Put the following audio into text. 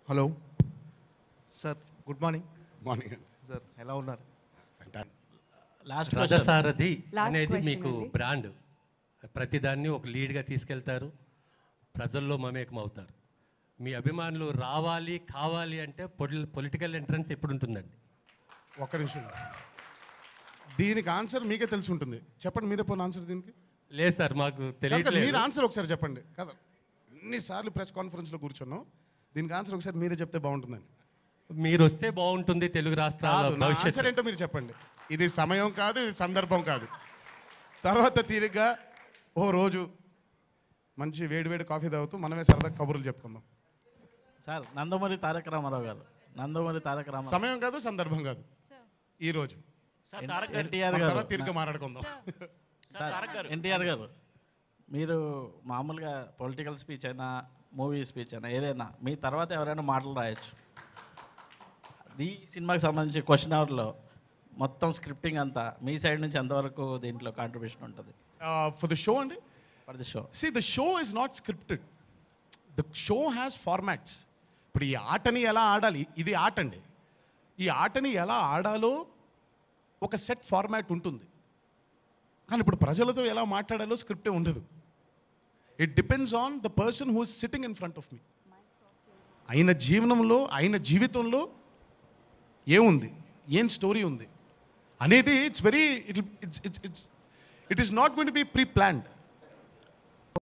Hello sir good morning morning sir ఎలా ఉన్నారు last question రథసారథి Last అనేది question మీకు అండి. బ్రాండ్ ప్రతిదాన్ని ఒక లీడ్గా తీసుకెళ్తారు ప్రజల్లో మమేకం అవుతారు మీ అభిమానులు రావాలి కావాలి అంటే పొలిటికల్ ఎంట్రన్స్ ఎప్పుడు ఉంటుందండి ఒక్క నిమిషం దీనికి ఆన్సర్ మీకే తెలిసి ఉంటుంది చెప్పండి మీరే పోయిన ఆన్సర్ దీనికి లేదు సార్ మాకు కాదు, కాదు, తెలియట్లేదు మీరు ఆన్సర్ ఒకసారి చెప్పండి కదా ఎన్నిసార్లు ప్రెస్ కాన్ఫరెన్స్లో కూర్చున్నాం దీనికి ఆన్సర్ ఒకసారి మీరే చెప్తే బాగుంటుందని మీరు వస్తే బాగుంటుంది తెలుగు రాష్ట్రాల కాదు నా భవిష్యత్తు ఆన్సర్ ఏంటో మీరు చెప్పండి ఇది సమయం కాదు ఇది సందర్భం కాదు తర్వాత తీరిగ్గా ఓ రోజు మంచి వేడి వేడి కాఫీ తాగుతూ మనమే సరదా కబుర్లు చెప్పుకుందాం సార్ నందమూరి తారక రామారావు గారు నందమూరి తారక రామారావు సమయం కాదు సందర్భం కాదు ఈ రోజు ఎన్టీఆర్ మన గారు తర్వాత తీరిక మాట్లాడుకుందాం సార్ ఎన్టీఆర్ గారు మీరు మామూలుగా పొలిటికల్ స్పీచ్ అయినా మూవీ స్పీచ్ అయినా ఏదైనా మీ తర్వాత ఎవరైనా మాటలు రాయొచ్చు ఈ సినిమాకి సంబంధించి క్వశ్చన్ అవర్లో మొత్తం స్క్రిప్టింగ్ అంతా మీ సైడ్ నుంచి ఎంతవరకు దీంట్లో కాంట్రిబ్యూషన్ ఉంటుంది ఫర్ ద షో అండి for the show See, the show is not scripted. The show has formats. ఇప్పుడు ఈ ఆటని ఎలా ఆడాలి ఇది ఆట అండి ఈ ఆటని ఎలా ఆడాలో ఒక సెట్ ఫార్మాట్ ఉంటుంది కానీ ఇప్పుడు ప్రజలతో ఎలా మాట్లాడాలో స్క్రిప్టే ఉండదు it depends on the person who is sitting in front of me ఆయన జీవనంలో ఆయన జీవితంలో ఏముంది ఏం స్టోరీ ఉంది అనేది it's very it it's it's it's it is not going to be pre planned